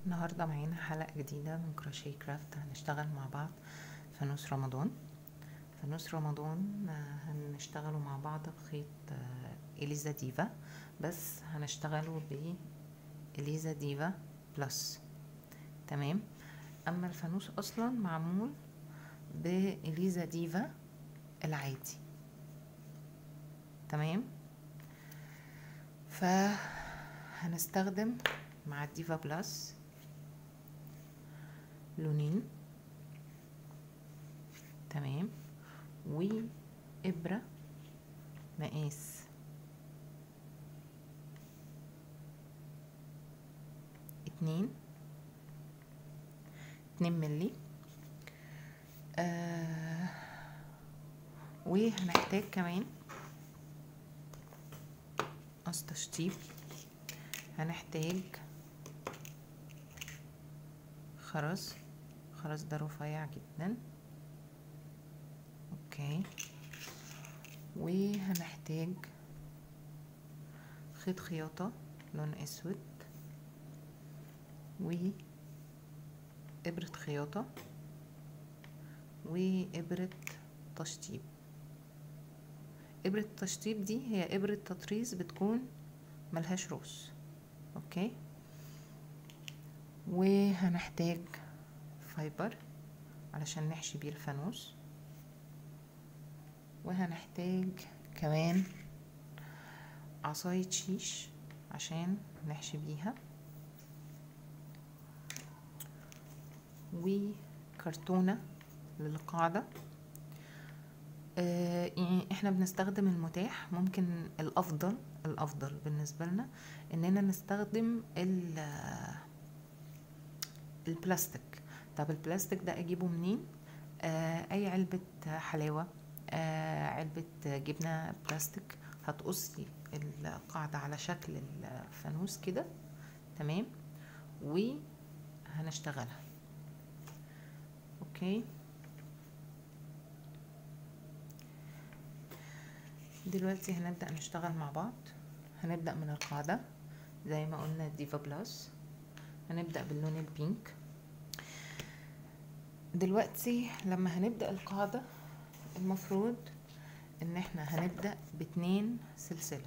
النهاردة معانا حلقة جديدة من كروشيه كرافت هنشتغل مع بعض فانوس رمضان فانوس رمضان آه، هنشتغلوا مع بعض بخيط آه، إليزا ديفا بس هنشتغلوا ب إليزا ديفا بلس تمام أما الفانوس أصلا معمول بإليزا ديفا العادي تمام فهنستخدم مع الديفا بلس لونين تمام وإبرة مقاس اتنين اتنين ملي آه وهنحتاج كمان قص تشطيب هنحتاج خرز خرز ده رفيع جدا اوكي وهنحتاج خيط خياطة لون اسود وإبرة خياطة وإبرة تشطيب إبرة التشطيب دي هي إبرة تطريز بتكون ملهاش روس اوكي وهنحتاج فايبر علشان نحشي بيه الفانوس وهنحتاج كمان عصاية شيش عشان نحشي بيها وكرتونة للقاعدة آه يعني احنا بنستخدم المتاح ممكن الافضل الافضل بالنسبة لنا اننا نستخدم البلاستيك طب البلاستيك ده اجيبه منين آه اي علبة حلاوة آه علبة جبنة بلاستيك هتقصي القاعدة على شكل الفانوس كده تمام وهنشتغلها اوكي دلوقتي هنبدأ نشتغل مع بعض هنبدأ من القاعدة زي ما قلنا ديفا بلاس هنبدأ باللون البينك دلوقتي لما هنبدأ القاعدة المفروض ان احنا هنبدأ باتنين سلسلة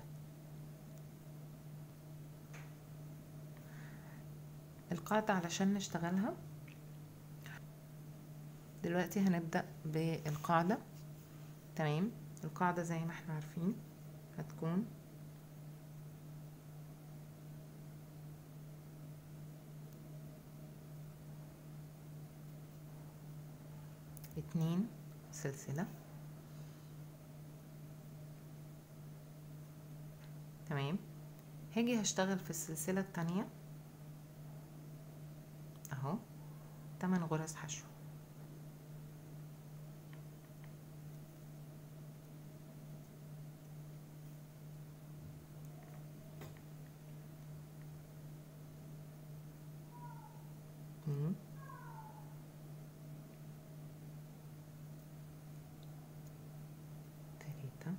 القاعدة علشان نشتغلها دلوقتي هنبدأ بالقاعدة تمام القاعدة زي ما احنا عارفين هتكون اتنين سلسلة تمام هاجي هشتغل في السلسلة التانية اهو تمن غرز حشو اتنين تلاتة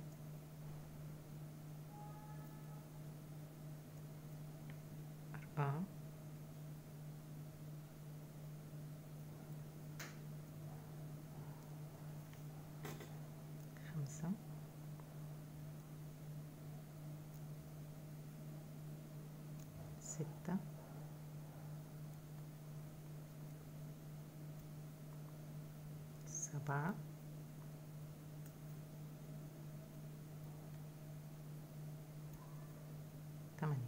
أربعة خمسة ستة سبعة تمانية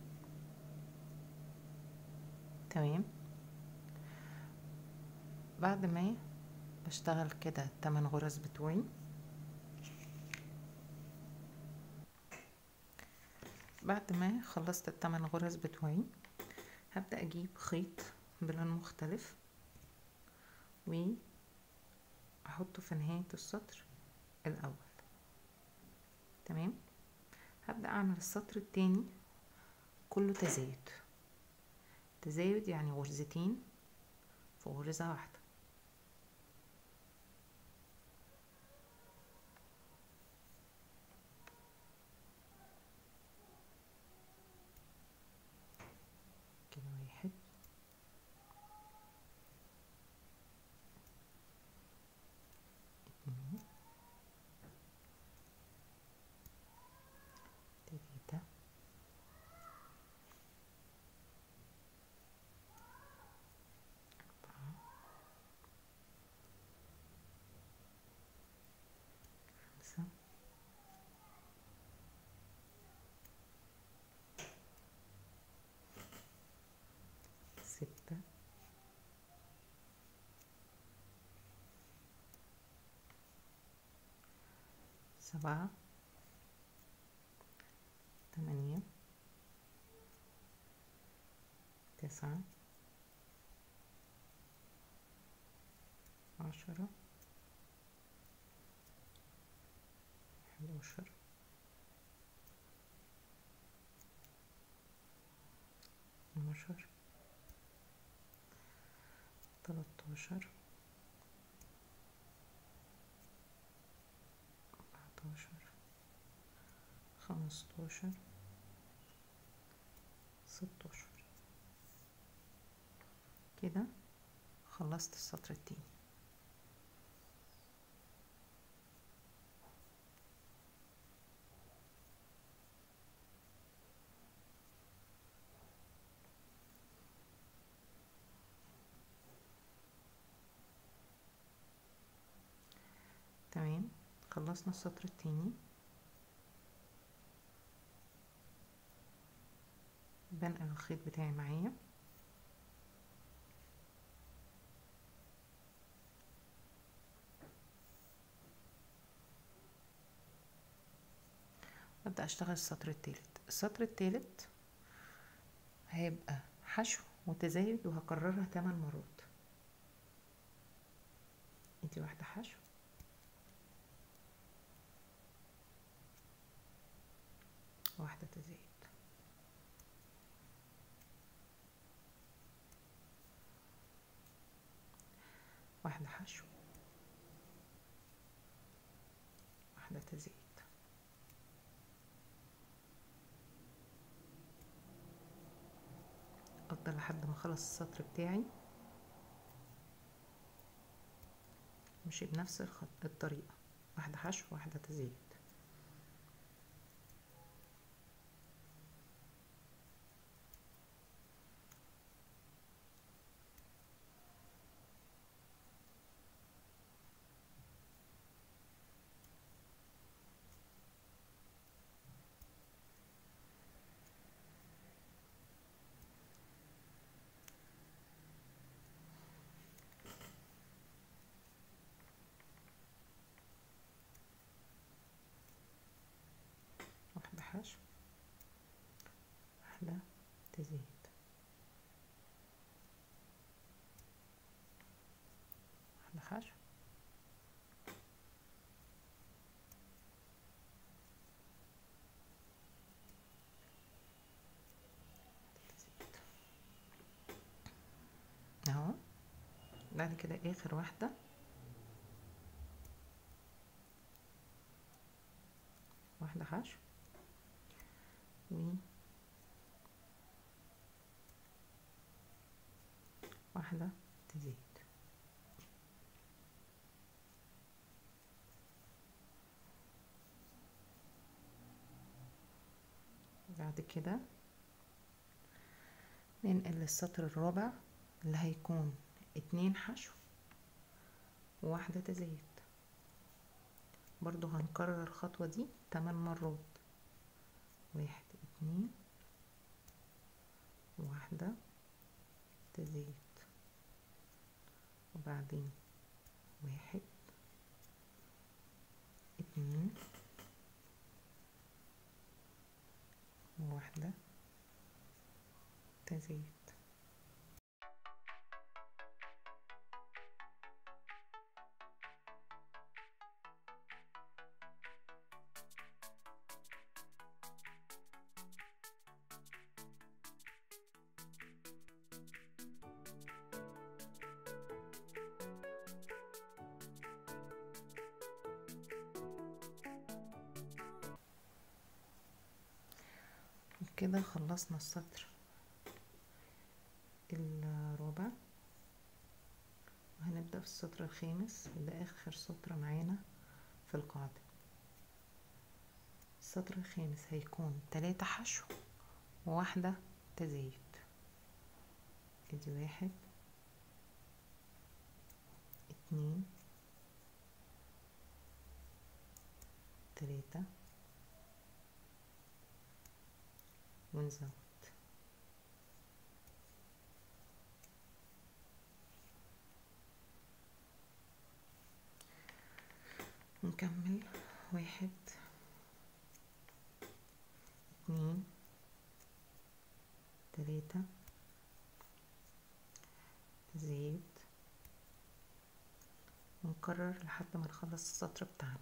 تمام بعد ما بشتغل كده التمن غرز بتوعي بعد ما خلصت التمن غرز بتوعي هبدأ أجيب خيط بلون مختلف و احطه في نهاية السطر الاول تمام هبدأ اعمل السطر التاني كله تزايد تزايد يعني غرزتين في غرزة واحدة كده واحد ستة سبعة تمانية تسعة عشرة حداشر اتناشر تلاتاشر أربعتاشر خمستاشر ستاشر كده خلصت السطر التاني تمام خلصنا السطر التاني بنقل الخيط بتاعي معايا ابدا اشتغل السطر التالت السطر التالت هيبقى حشو وتزايد وهكررها 8 مرات ادي واحده حشو واحده تزايد واحده حشو واحده تزايد افضل لحد ما اخلص السطر بتاعي امشي بنفس الخط الطريقه واحده حشو واحده تزايد واحدة حشو واحدة تزيد واحدة حشو اهو بعد كده اخر واحدة واحدة حشو و واحدة تزيد بعد كده ننقل للسطر الرابع اللي هيكون اتنين حشو وواحدة تزايد برضو هنكرر الخطوة دي تمن مرات واحد اتنين واحدة تزيد وبعدين واحد اتنين وواحدة تزيد كده خلصنا السطر الرابع وهنبدأ في السطر الخامس اللي آخر سطر معانا في القاعدة السطر الخامس هيكون تلاتة حشو وواحدة تزايد ادي واحد اتنين تلاتة ونزود نكمل واحد اتنين تلاتة زيد ونكرر لحد ما نخلص السطر بتاعنا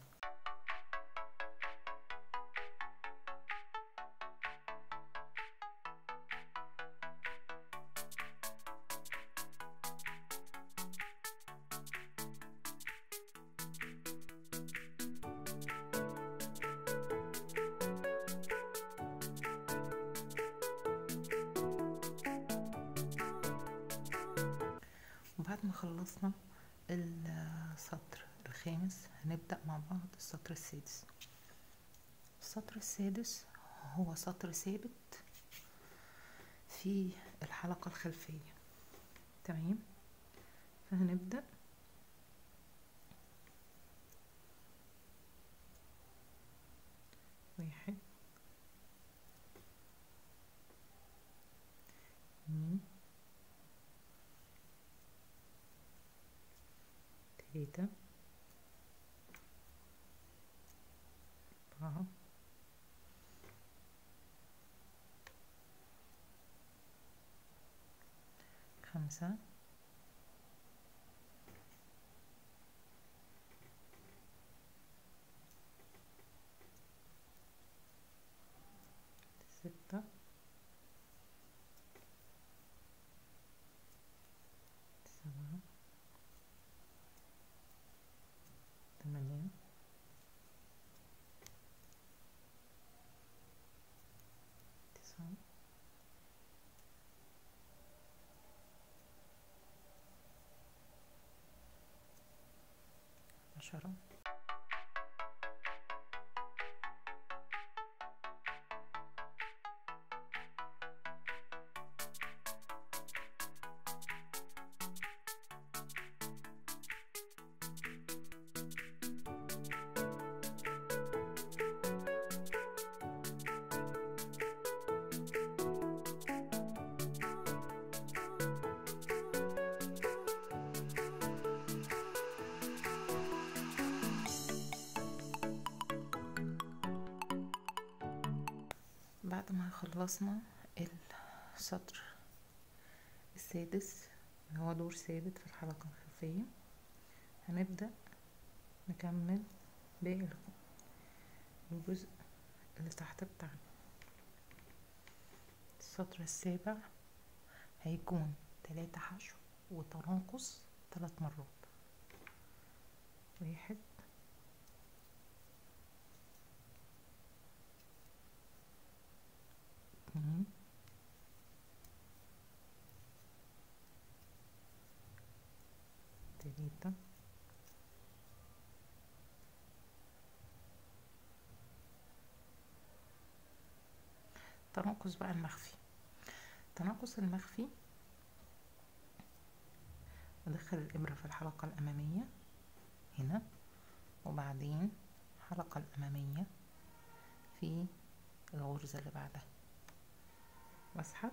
وبعد ما خلصنا السطر الخامس هنبدأ مع بعض السطر السادس السطر السادس هو سطر ثابت في الحلقة الخلفية تمام فهنبدأ واحد اتنين تلاتة أربعة خمسة ستة سبعة ثمانية تسعة عشرة بعد ما خلصنا السطر السادس اللي هو دور ثابت في الحلقة الخلفية هنبدأ نكمل باقي الجزء اللي تحت بتاعنا السطر السابع هيكون تلاتة حشو وتناقص تلات مرات واحد اتنين تلاتة تناقص بقى المخفي التناقص المخفي بدخل الإبرة في الحلقة الأمامية هنا وبعدين الحلقة الأمامية في الغرزة اللي بعدها واسحب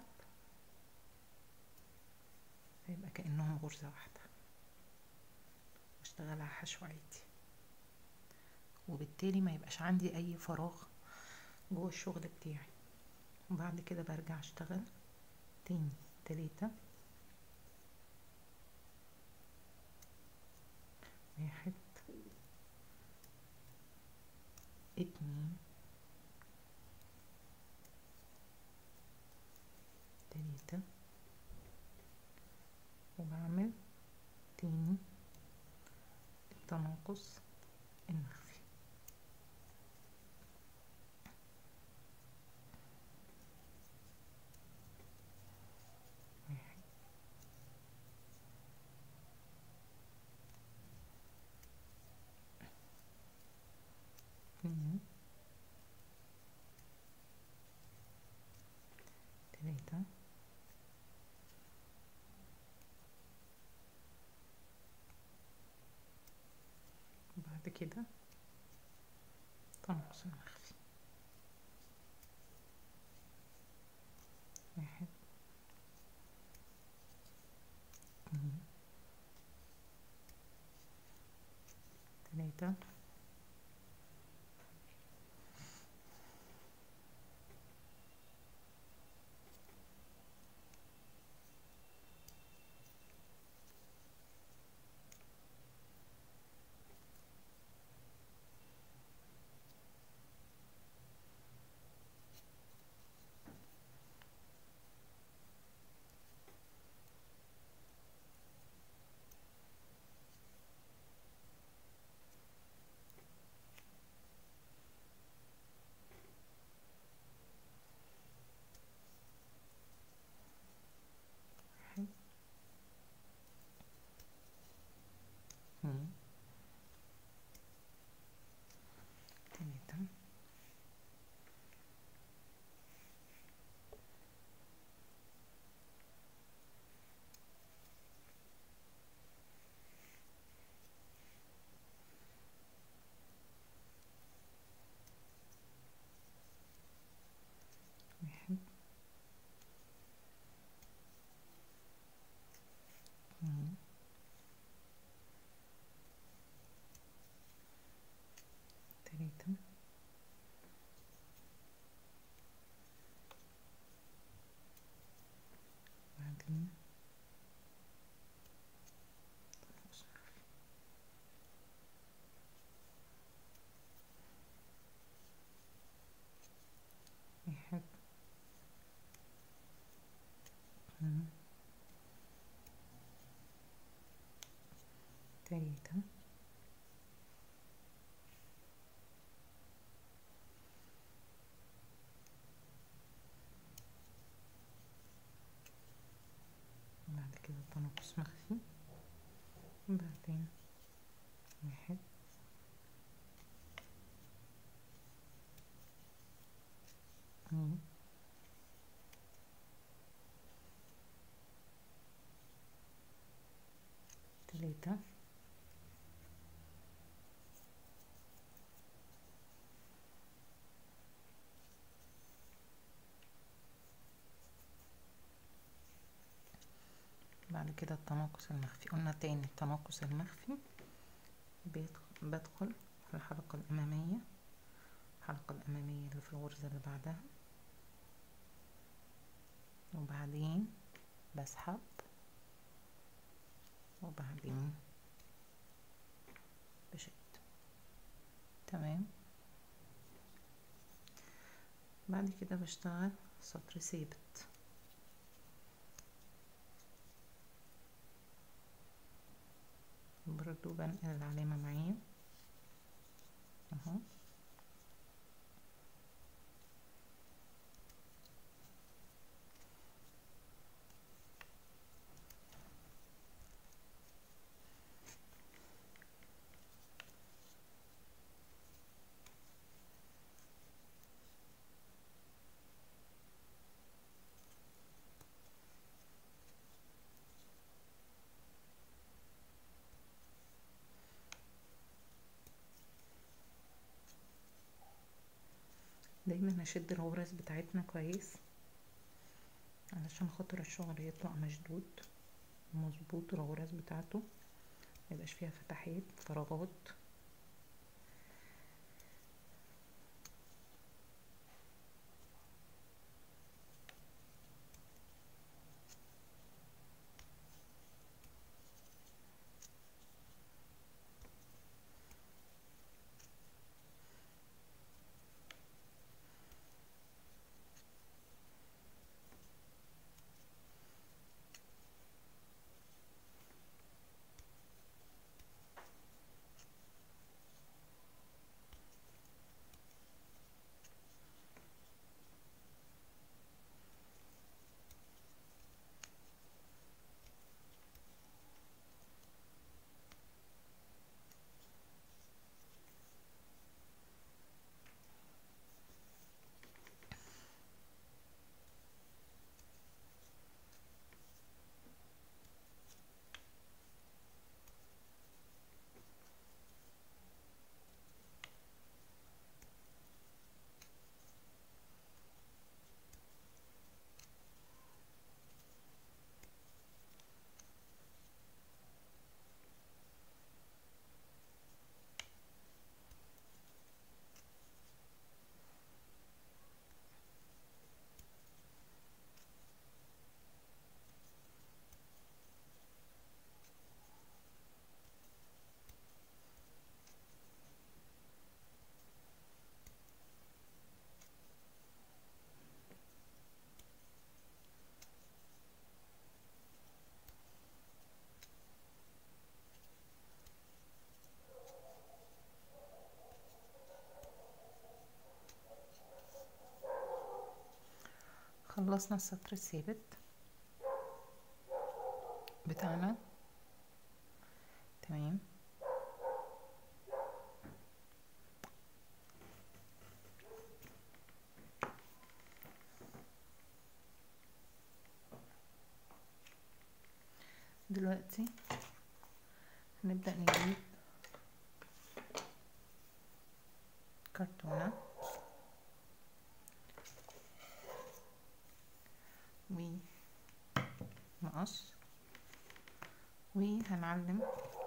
فيبقى كأنهم غرزة واحدة واشتغلها حشو عادي وبالتالي ما يبقاش عندي اي فراغ جوه الشغل بتاعي وبعد كده برجع اشتغل تاني تلاتة واحد اتنين تلاتة وبعمل تاني التناقص المخفي واحد اتنين تلاتة بعد كده تنقص المخفي واحد اتنين تلاتة تلاتة بعد كده تناقص مخفي وبعدين واحد اتنين تلاتة بعد كده التناقص المخفي قلنا تاني التناقص المخفي بيدخل بدخل في الحلقة الأمامية الحلقة الأمامية اللي في الغرزة اللي بعدها وبعدين بسحب وبعدين بشد تمام بعد كده بشتغل سطر ثابت برضو بنقل العلامة معايا اهو دايما نشد الغرز بتاعتنا كويس علشان خاطر الشغل يطلع مشدود مظبوط الغرز بتاعته ميبقاش فيها فتحات فراغات خلصنا السطر الثابت بتاعنا تمام دلوقتي هنبدأ نجيب كرتونة ومقص وهنعلم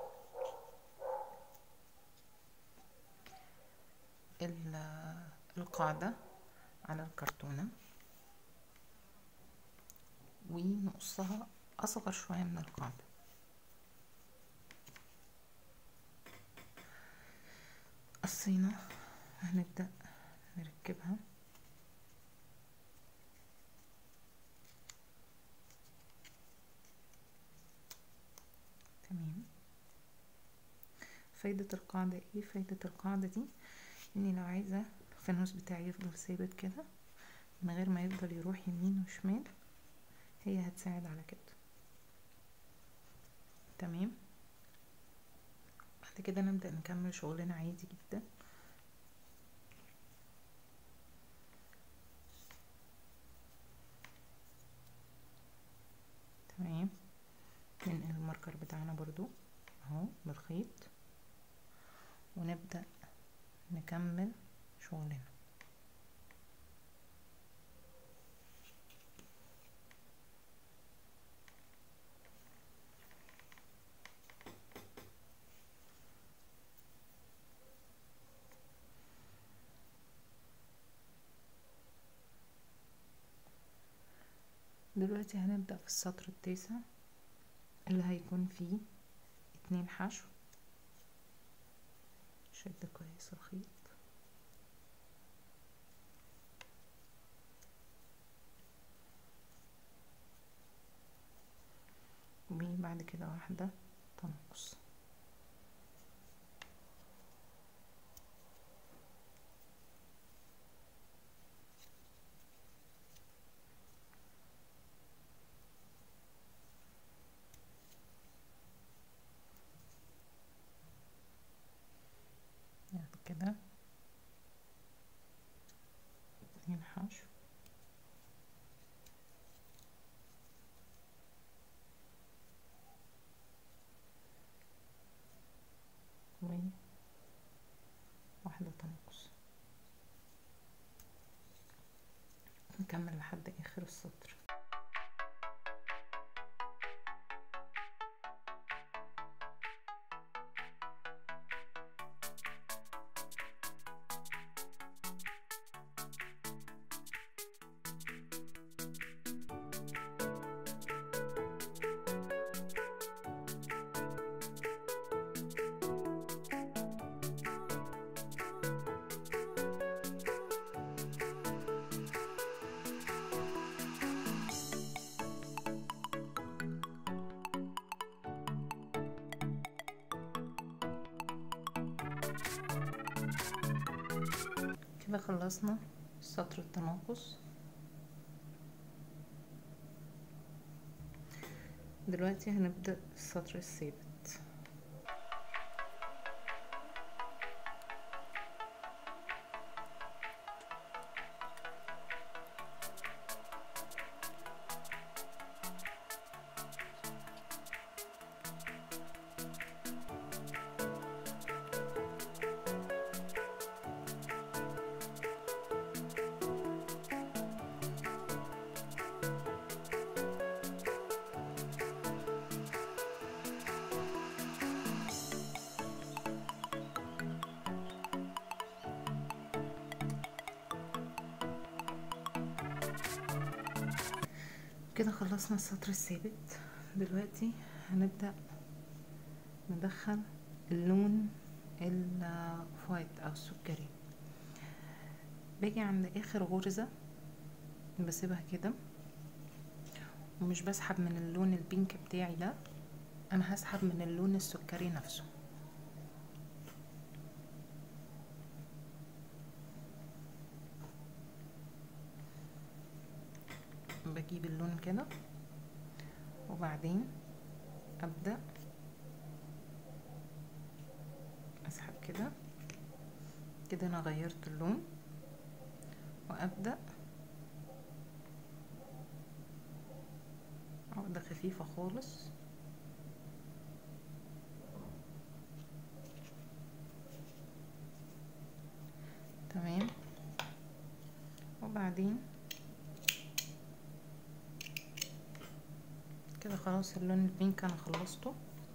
القاعدة على الكرتونة ونقصها أصغر شوية من القاعدة قصينا هنبدأ نركبها تمام فايدة القاعدة ايه فايدة القاعدة دي اني لو عايزة الفانوس بتاعي يفضل ثابت كده من غير ما يفضل يروح يمين وشمال هي هتساعد على كده تمام بعد كده نبدأ نكمل شغلنا عادي جدا تمام ننقل الماركر بتاعنا برضو اهو بالخيط ونبدأ نكمل شغلنا دلوقتي هنبدأ في السطر التاسع اللي هيكون فيه اتنين حشو شد كويس الخيط وبعد كده واحدة تنقص بعد كده اتنين حشو وواحدة تنقص نكمل لحد آخر السطر كده خلصنا سطر التناقص دلوقتي هنبدأ السطر الثابت كده خلصنا السطر الثابت دلوقتي هنبدأ ندخل اللون الوايت او السكري باجي عند اخر غرزة بسيبها كده ومش بسحب من اللون البينك بتاعي ده انا هسحب من اللون السكري نفسه بجيب اللون كده وبعدين ابدا اسحب كده كده انا غيرت اللون وابدا عقدة خفيفة خالص تمام وبعدين كده خلاص اللون البينك انا خلصته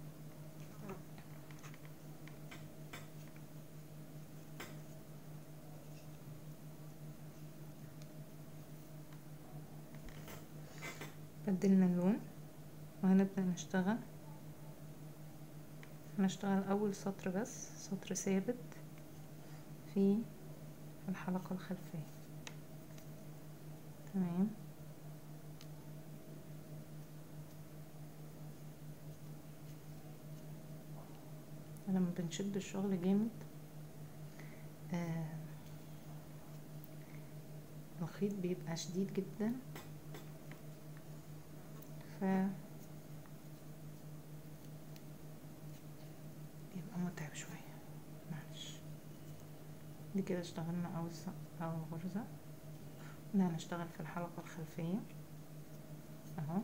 بدلنا اللون وهنبدأ نشتغل هنشتغل اول سطر بس سطر ثابت في الحلقة الخلفية تمام انا لما بنشد الشغل جامد آه الخيط بيبقى شديد جدا ف بيبقى متعب شوية معلش دي كده اشتغلنا اول اول غرزة هنا هنشتغل في الحلقة الخلفية اهو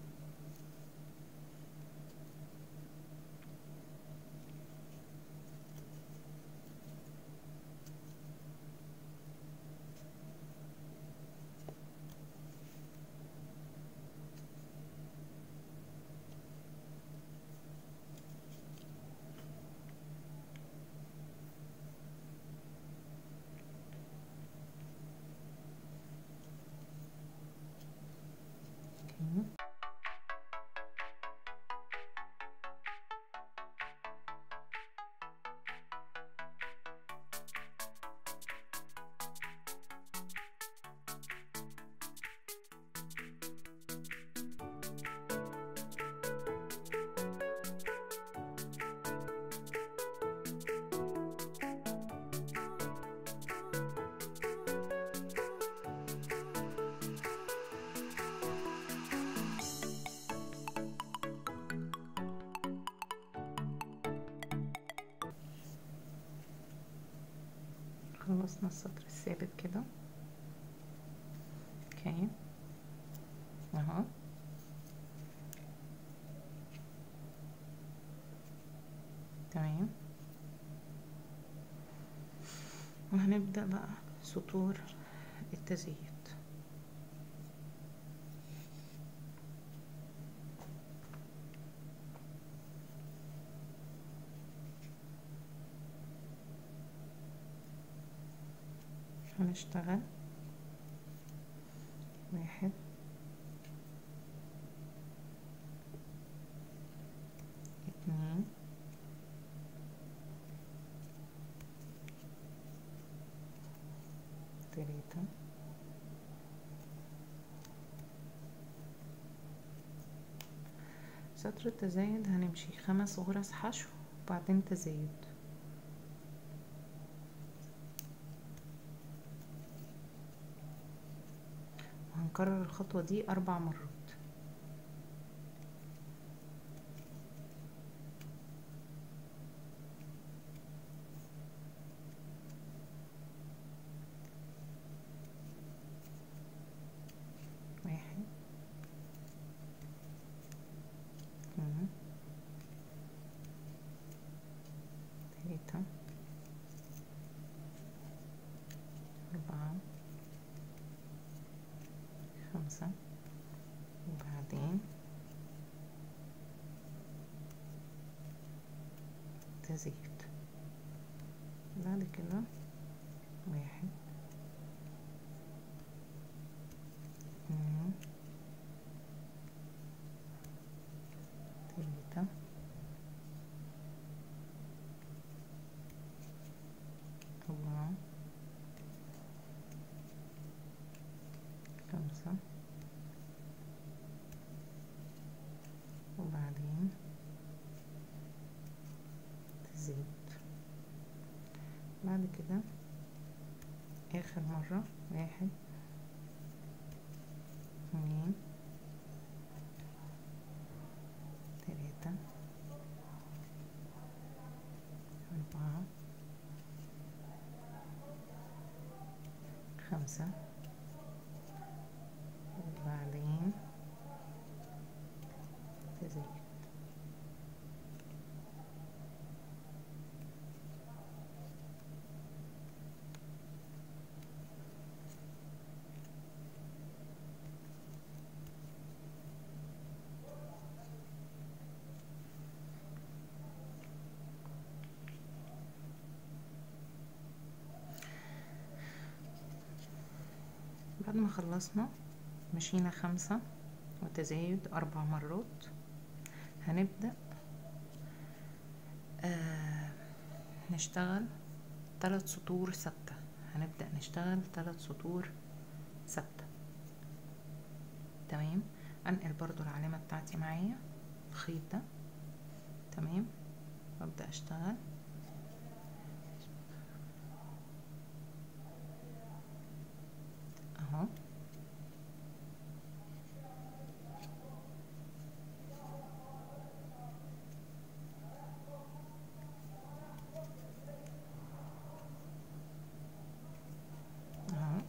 خلصنا السطر الثابت كده اوكي اهو تمام وهنبدأ بقى سطور التزييت هنشتغل واحد اتنين تلاتة سطر التزايد هنمشي خمس غرز حشو وبعدين تزايد هنكرر الخطوة دي أربع مرات واحد اتنين تلاتة أربعة خمسة وبعدين تزيد بعد كده واحد اتنين تلاتة أربعة خمسة وبعدين تزيد بعد كده آخر مرة واحد اتنين تلاتة أربعة خمسة وبعدين تزيد بعد ما خلصنا مشينا خمسة وتزايد أربع مرات هنبدأ آه نشتغل ثلاث سطور ثابتة هنبدأ نشتغل ثلاث سطور ثابتة تمام انقل برضو العلامة بتاعتي معايا الخيط ده تمام وابدأ اشتغل اهو اهو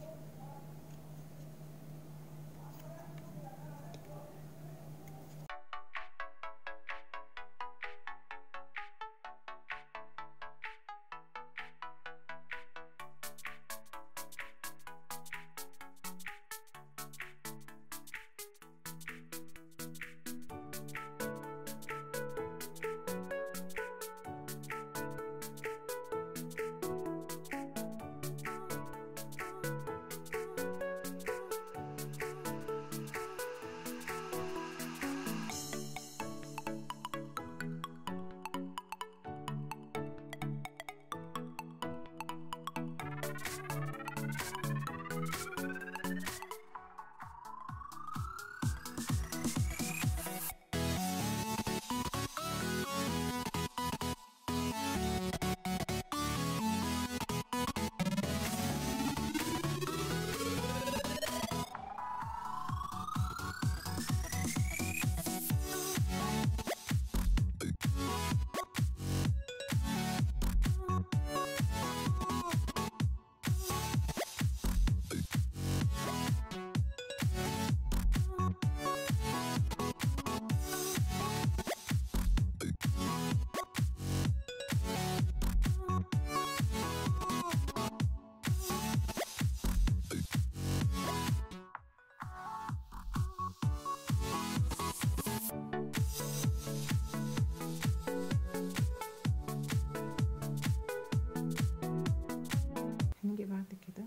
هنيجي بعد كده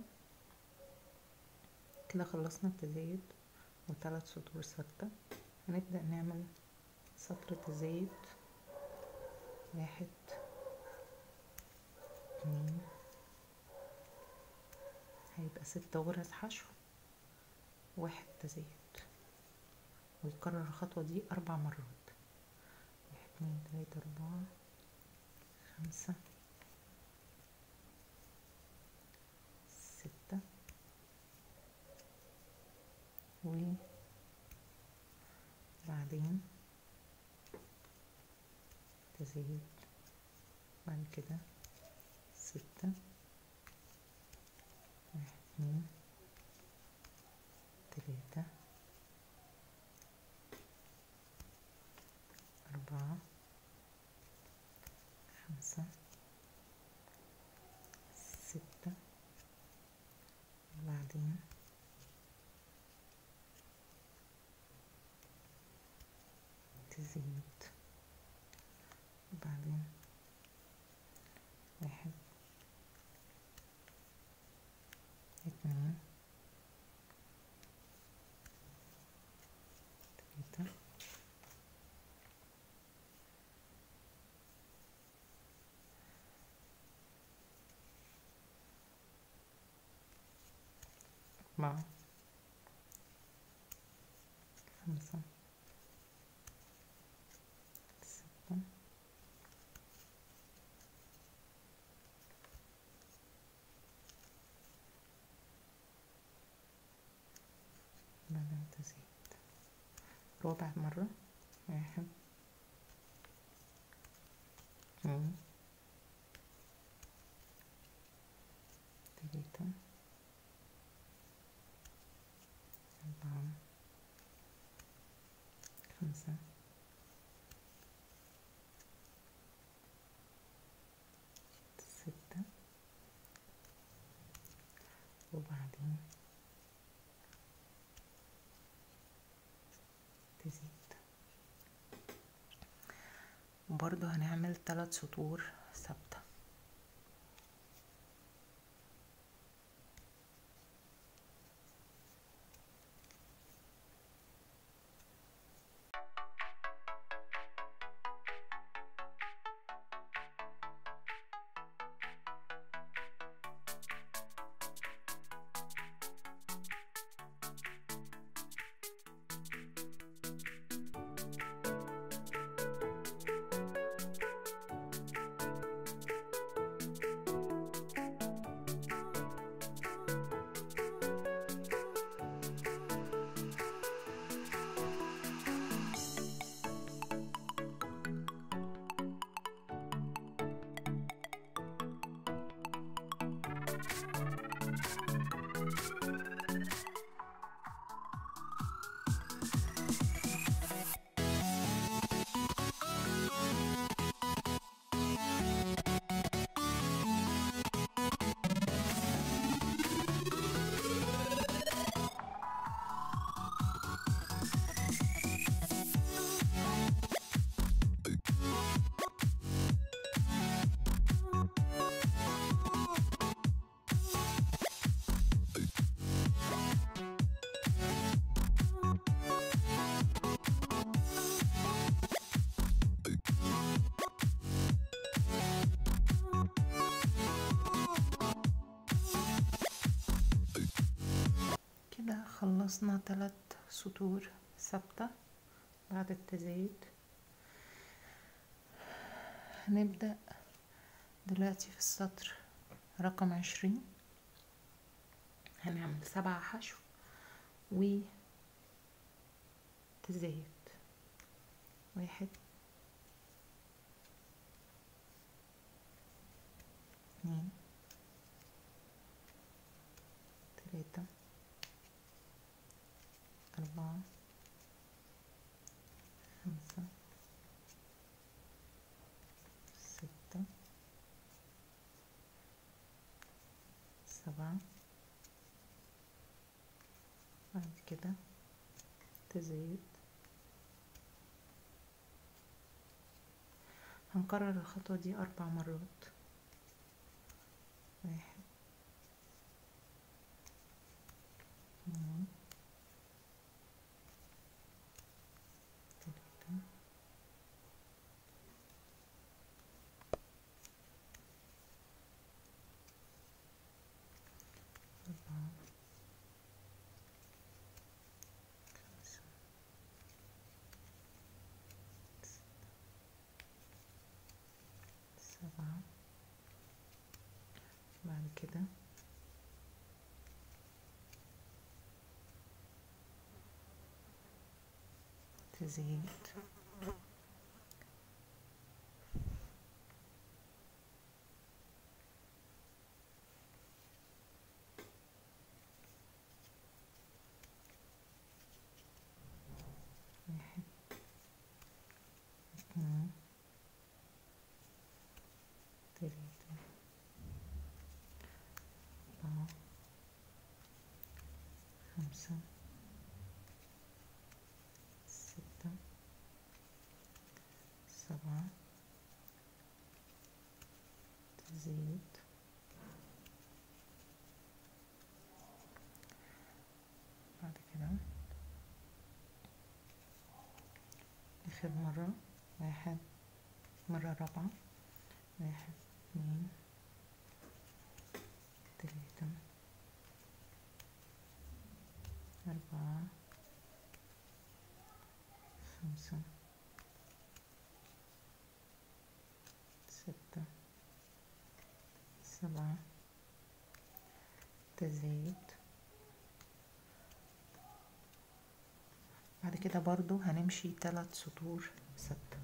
كده خلصنا التزايد وثلاث سطور ثابتة هنبدأ نعمل سطر تزايد واحد اتنين هيبقى ستة غرز حشو واحد تزايد ويكرر الخطوة دي أربع مرات واحد اتنين تلاتة أربعة خمسة ستة وبعدين تزايد بعد كده ستة واحد اتنين تلاتة أربعة خمسة ستة وبعدين تزيد وبعدين واحد اتنين تلاتة أربعة خمسة ستة بعدين تزيد ربع مرة واحد اتنين تلاتة أربعة خمسة ستة وبعدين تزيد وبرضو هنعمل ثلاث سطور ثابتة خلصنا ثلاث سطور ثابتة بعد التزايد هنبدأ دلوقتي في السطر رقم عشرين هنعمل سبعة حشو و تزايد واحد اتنين تلاتة أربعة خمسة ستة سبعة بعد كده تزايد هنكرر الخطوة دي أربع مرات واحد اتنين تلاتة أربعة خمسة ستة سبعة بعد كده تزيد واحد اتنين تلاتة أربعة خمسة ستة سبعة تزيد بعد كده آخر مرة واحد مرة رابعة واحد اتنين تلاتة أربعة خمسة ستة سبعة تزايد بعد كده برضو هنمشي تلات سطور ثابتة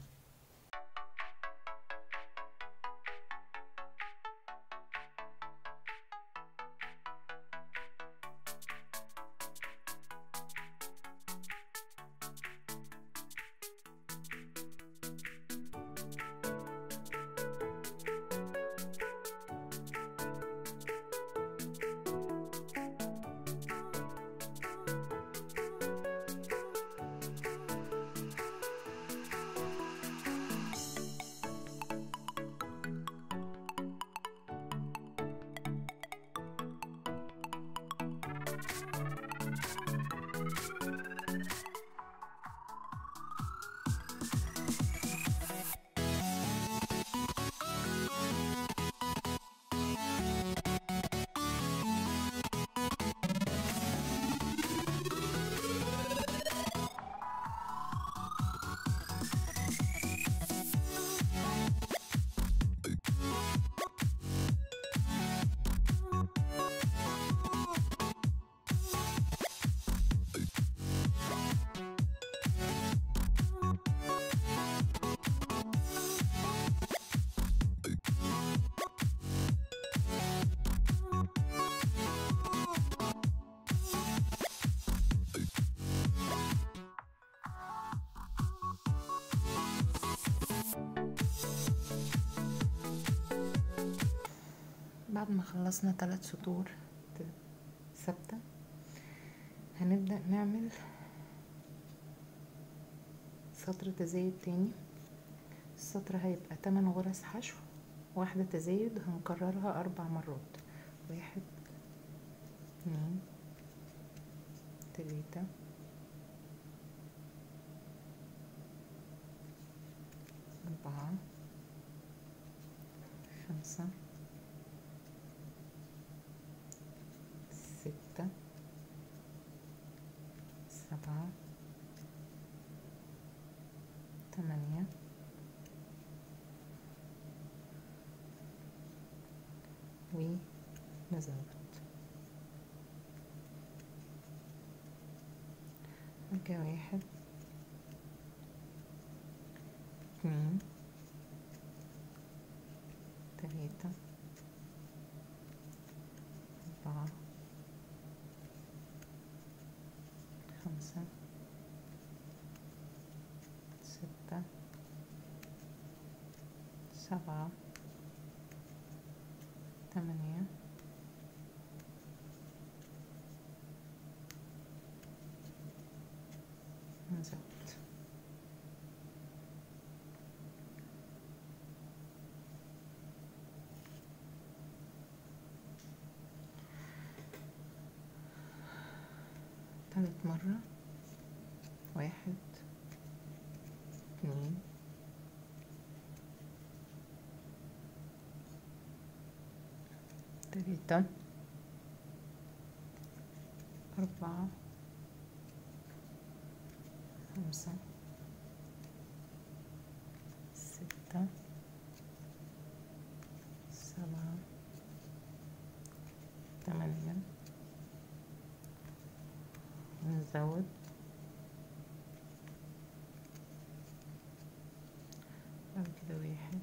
بعد ما خلصنا ثلاث سطور ثابتة هنبدأ نعمل سطر تزايد تاني السطر هيبقى تمن غرز حشو واحدة تزايد هنكررها أربع مرات واحد اتنين تلاتة أربعة خمسة ستة أربعة تمانية ونزود أرجع واحد اتنين تلاتة أربعة خمسة ستة سبعة تمانية نزود تالت مرة واحد اتنين تلاتة أربعة خمسة ستة سبعة تمانية نزود بعد كده واحد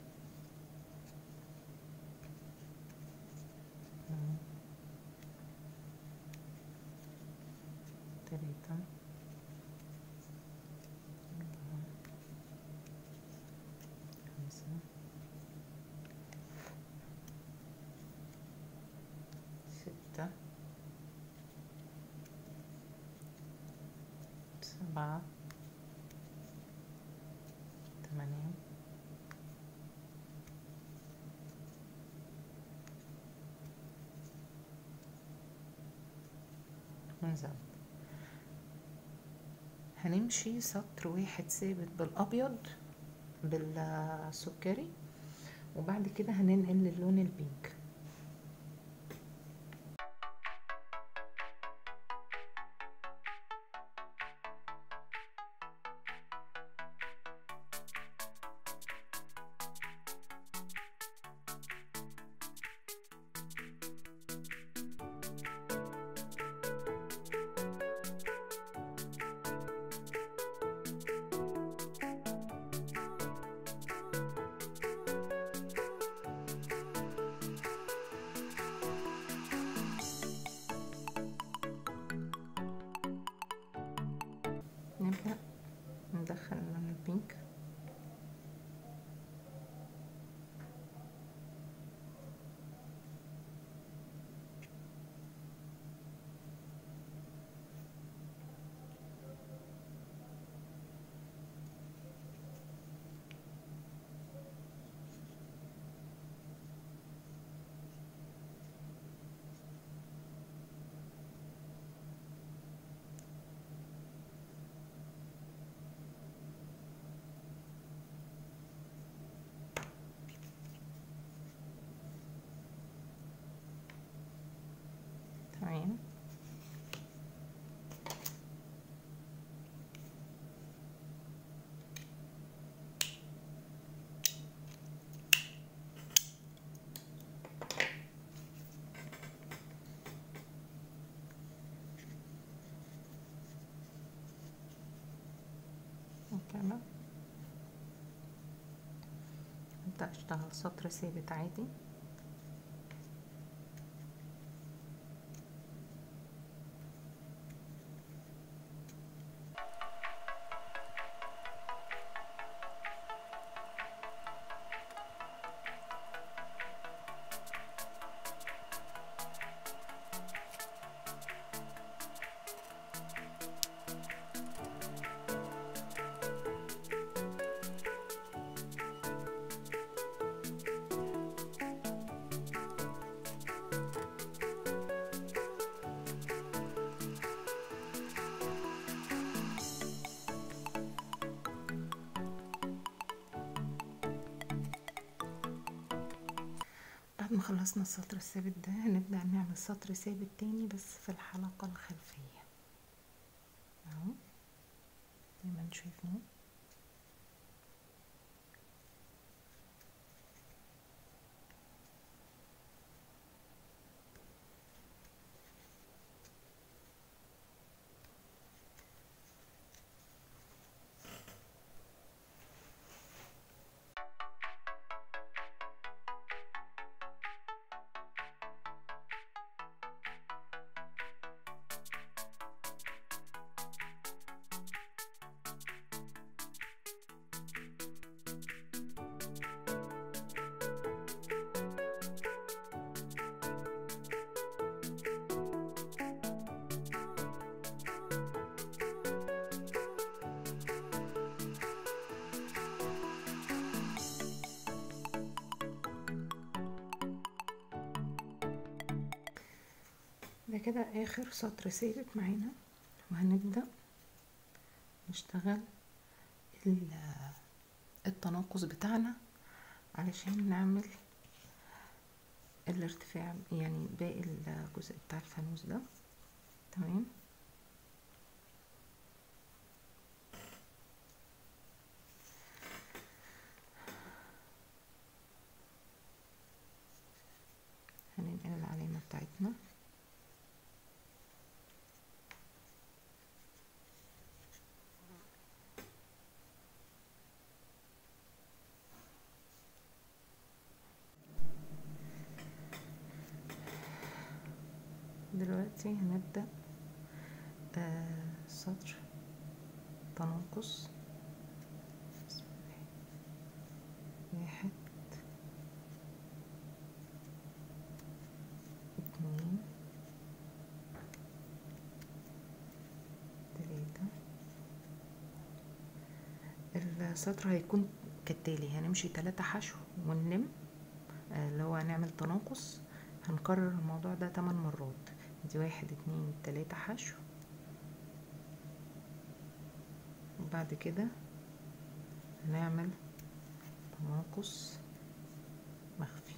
اتنين تلاتة أربعة خمسة ستة سبعة ثمانية ونزود هنمشي سطر واحد ثابت بالأبيض بالسكري وبعد كده هننقل للون البينك نبدأ ندخل اللون البينك تمام وكده ابدأ اشتغل سطر ثابت عادي بعد ما خلصنا السطر الثابت ده هنبدأ نعمل سطر ثابت تاني بس في الحلقة الخلفية اهو زي ما انتم شايفين ده كده اخر سطر ثابت معانا وهنبدأ نشتغل التناقص بتاعنا علشان نعمل الارتفاع يعني باقي الجزء بتاع الفانوس ده تمام هننقل العلامة بتاعتنا دلوقتي هنبدأ آه سطر تناقص واحد اتنين تلاتة السطر هيكون كالتالي هنمشي تلاتة حشو ونلم آه اللي هو هنعمل تناقص هنكرر الموضوع ده تمن مرات دي واحد اتنين تلاتة حشو وبعد كده هنعمل تناقص مخفي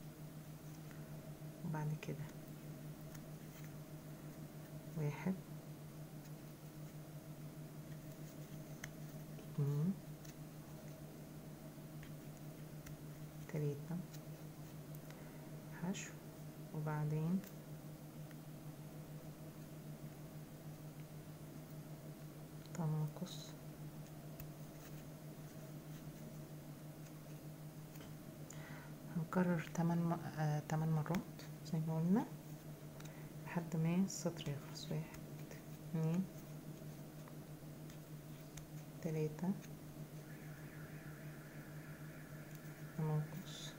وبعد كده واحد اتنين تلاتة حشو وبعدين تناقص هنكرر تمن م... آه... تمن مرات زي ما قلنا لحد ما السطر يخلص واحد اتنين تلاتة تناقص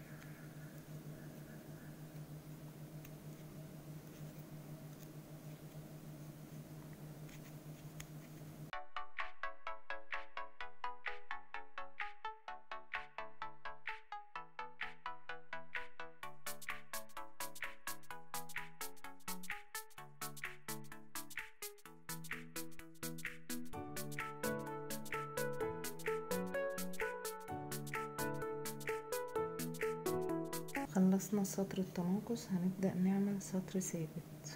خلصنا سطر التناقص هنبدأ نعمل سطر ثابت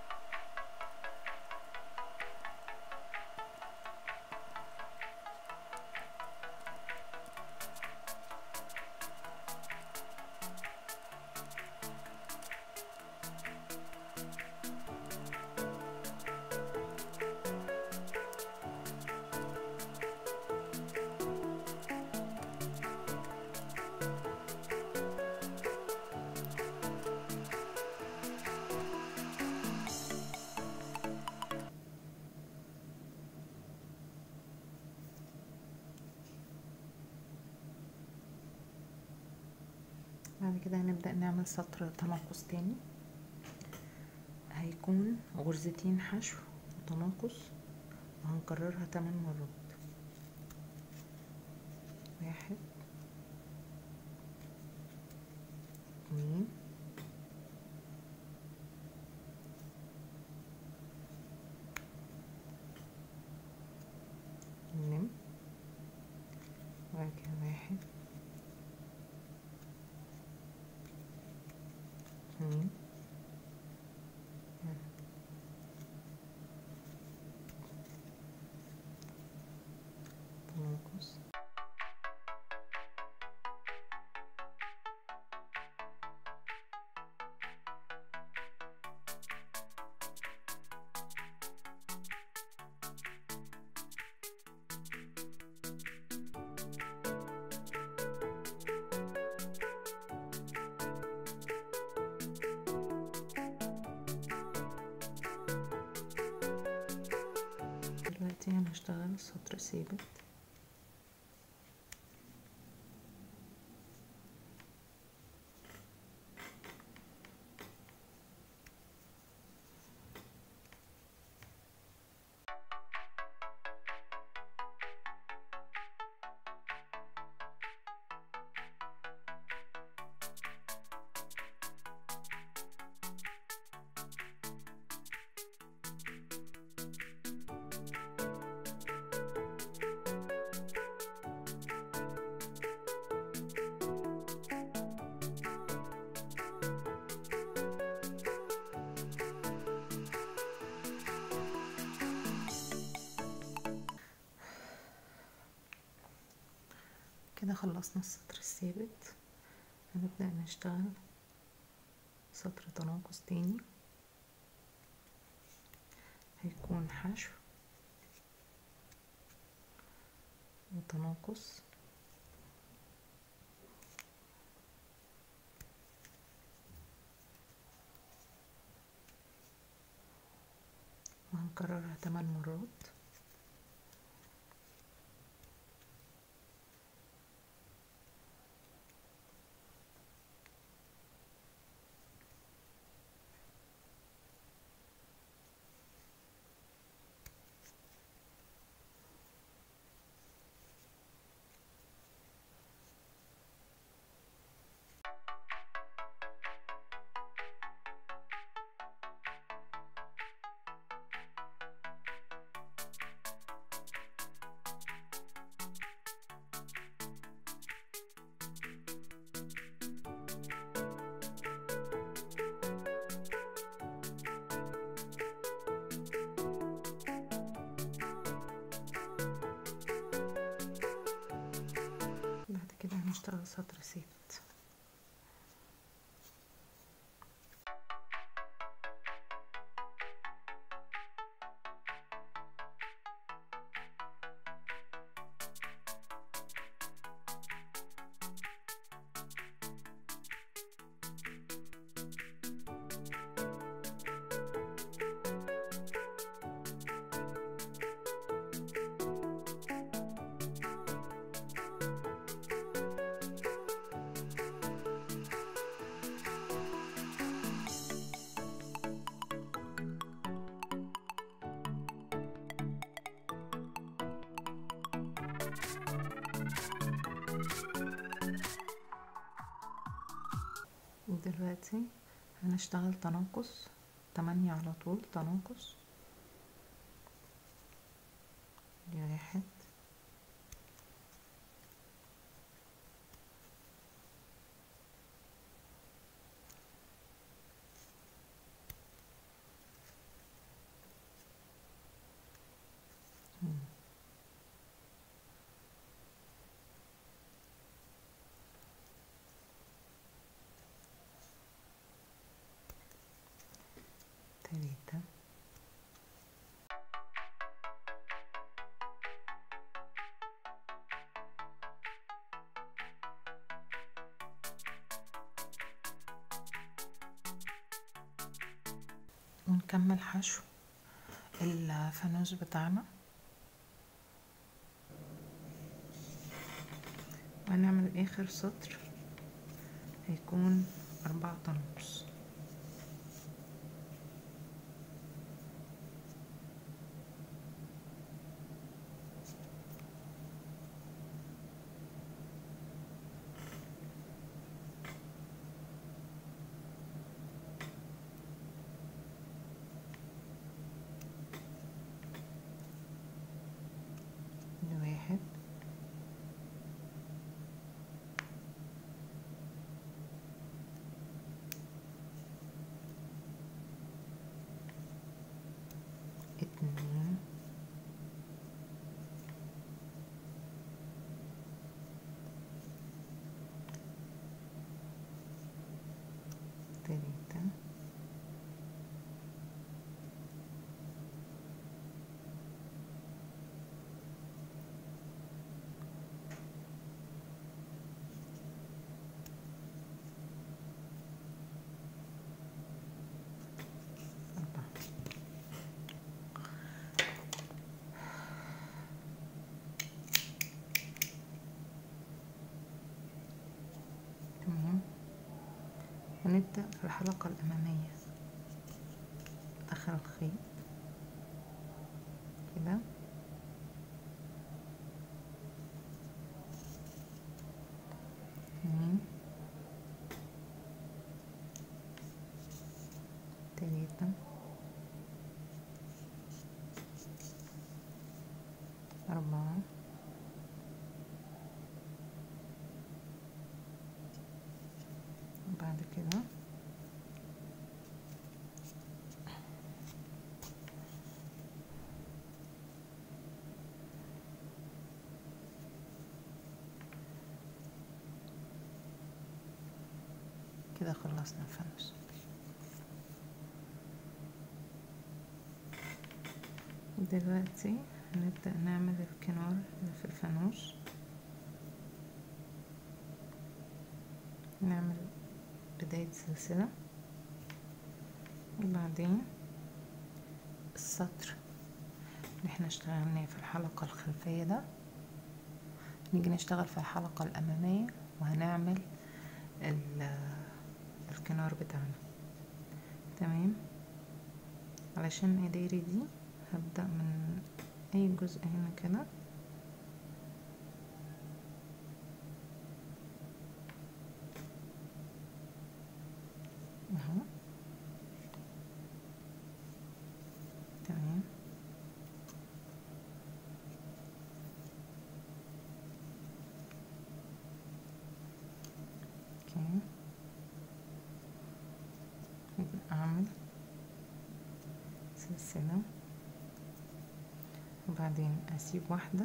بعد كده هنبدأ نعمل سطر تناقص تاني هيكون غرزتين حشو وتناقص وهنكررها تمن مرات واحد اتنين نم وبعد كده واحد اتنين سطر ثابت كده خلصنا السطر الثابت هنبدأ نشتغل سطر تناقص تاني هيكون حشو وتناقص وهنكررها تمن مرات بعد كده هنشتغل سطر ثابت ودلوقتي هنشتغل تناقص تمانية على طول تناقص دي واحد مم. تلاتة ونكمل حشو الفانوس بتاعنا وهنعمل اخر سطر هيكون اربعة ونص دي واحد ونبدأ في الحلقة الأمامية دخل الخيط كده اتنين تلاتة أربعة بعد كده كده خلصنا الفانوس دلوقتي هنبدأ نعمل الكنار اللي في الفانوس نعمل بداية سلسلة وبعدين السطر اللي احنا اشتغلناه في الحلقة الخلفية ده نيجي نشتغل في الحلقة الأمامية وهنعمل الكنار بتاعنا تمام علشان ايديري دي هبدأ من اي جزء هنا كده اهو تمام اوكي اعمل سلسلة وبعدين اسيب واحدة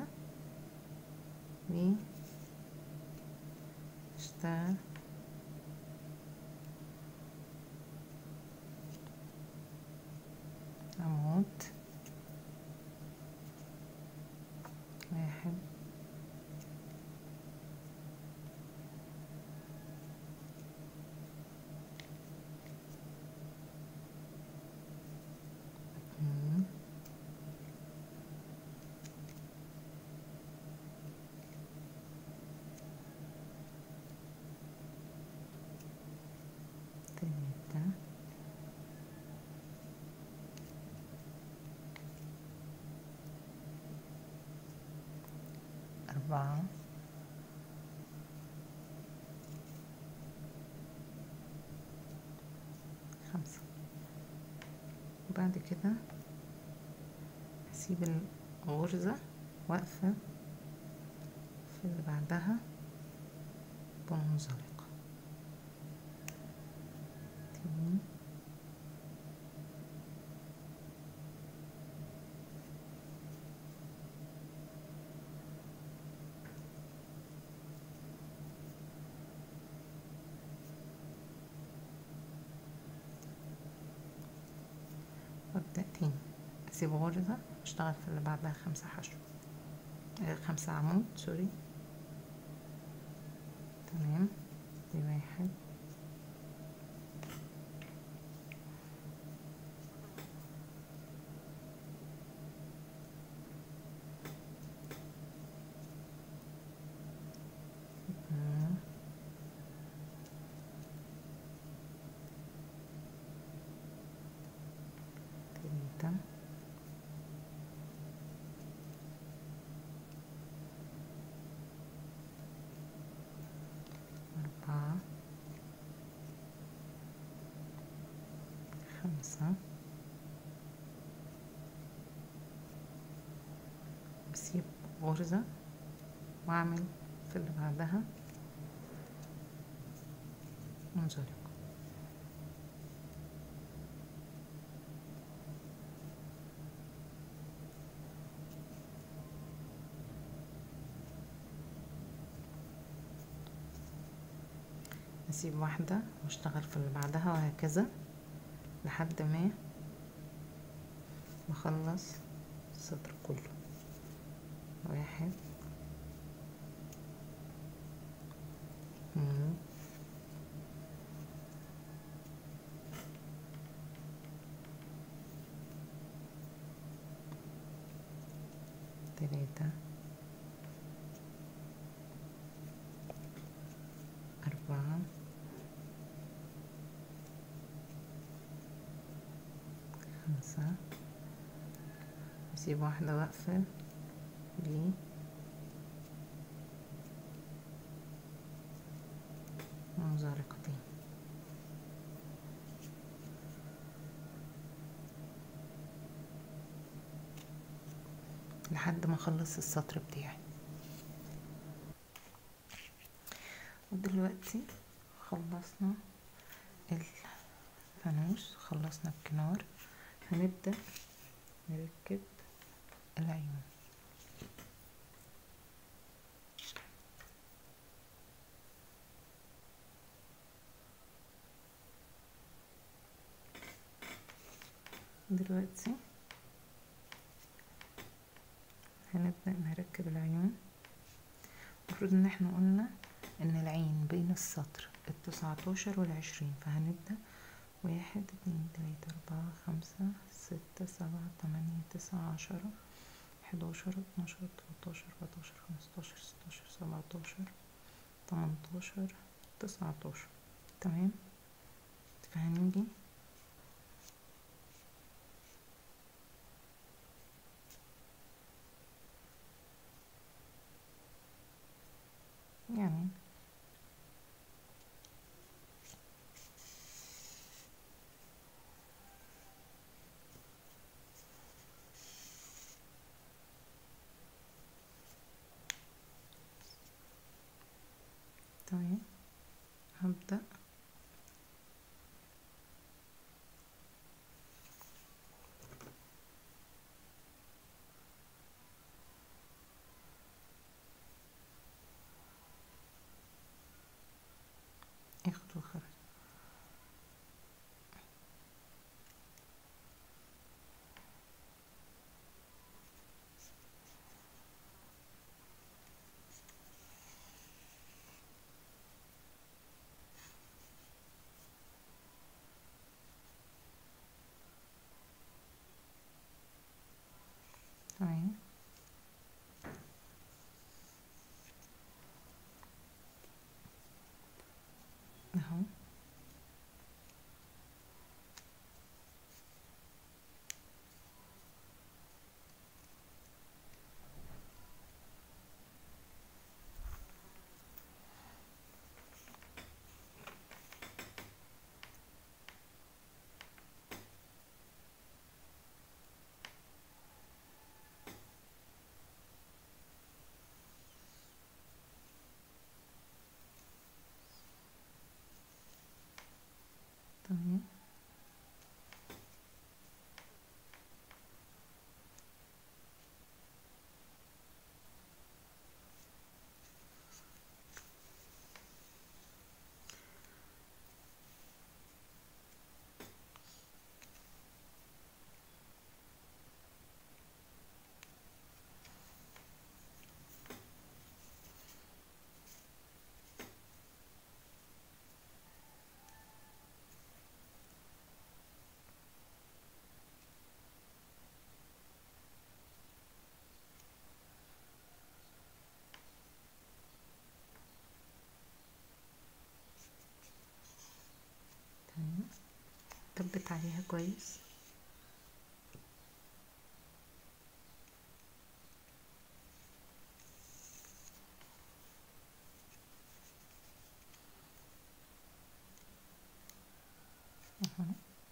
و اشتغل عمود واحد اتنين تلاتة أربعة خمسة وبعد كده هسيب الغرزة واقفة في اللي بعدها بمنزلقة تاني وابدأ تاني اسيب غرزة اشتغل في اللي بعدها خمسة حشو آه، خمسة عمود سوري تمام دي واحد اتنين تلاتة أربعة خمسة بسيب غرزة وأعمل في اللي بعدها منزلق اسيب واحدة واشتغل في اللي بعدها وهكذا لحد ما بخلص السطر كله واحد اتنين تلاتة أربعة خمسة نسيب واحدة واقفل دي منزلقتين لحد ما اخلص السطر بتاعي ودلوقتي خلصنا الفانوس خلصنا الكنار هنبدأ نركب العيون دلوقتي هنبدأ نركب العيون المفروض ان احنا قلنا ان العين بين السطر التسعتاشر والعشرين فهنبدأ واحد اتنين تلاتة اربعة خمسة ستة سبعة تمانية تسعة عشرة حداشر اتناشر تلاتاشر اربعتاشر خمستاشر ستاشر سبعتاشر تمنتاشر تسعتاشر تمام فهنيجي يعني تمام هبدأ اخد وخرج تمام اهو تمام تمام طبت عليها كويس اهو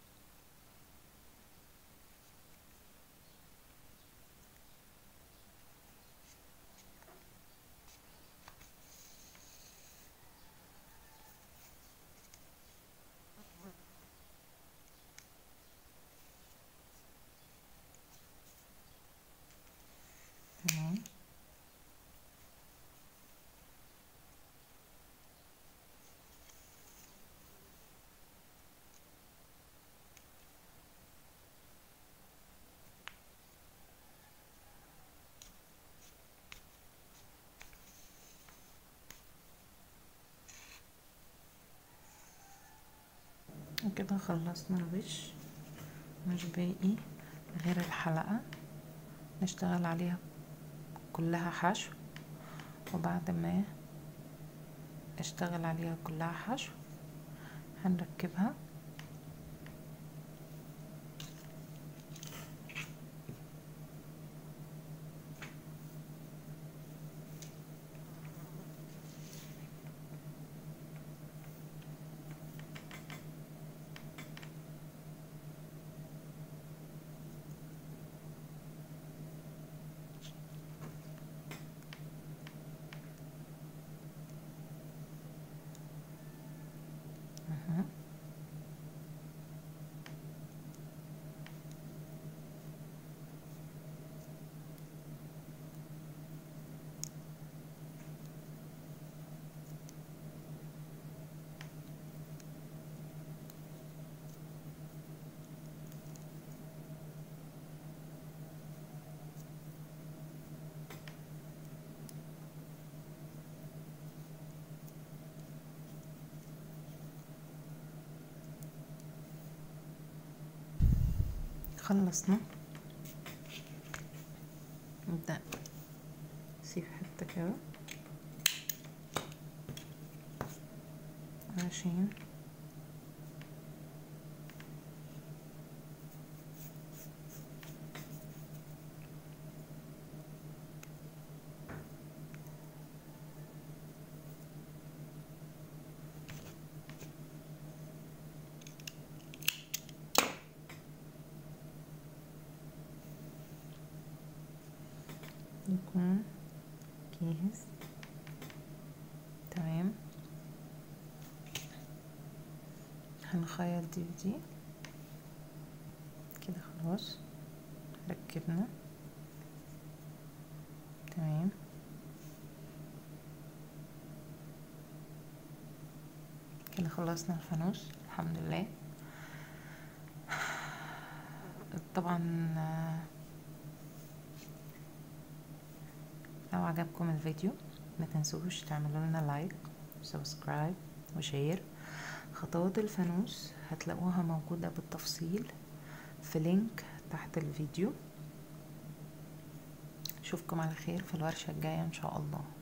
تمام وكده خلصنا الوش مش باقي غير الحلقة نشتغل عليها كلها حشو وبعد ما اشتغل عليها كلها حشو هنركبها مهم. خلصنا نبدأ نسيب حتة كده عشان يكون جاهز تمام هنخيط دي ودي كده خلاص ركبنا تمام كده خلصنا الفانوس الحمد لله طبعا لو عجبكم الفيديو ما تنسوش تعملوا لنا لايك وسبسكرايب وشير خطوات الفانوس هتلاقوها موجودة بالتفصيل في لينك تحت الفيديو اشوفكم على خير في الورشة الجاية ان شاء الله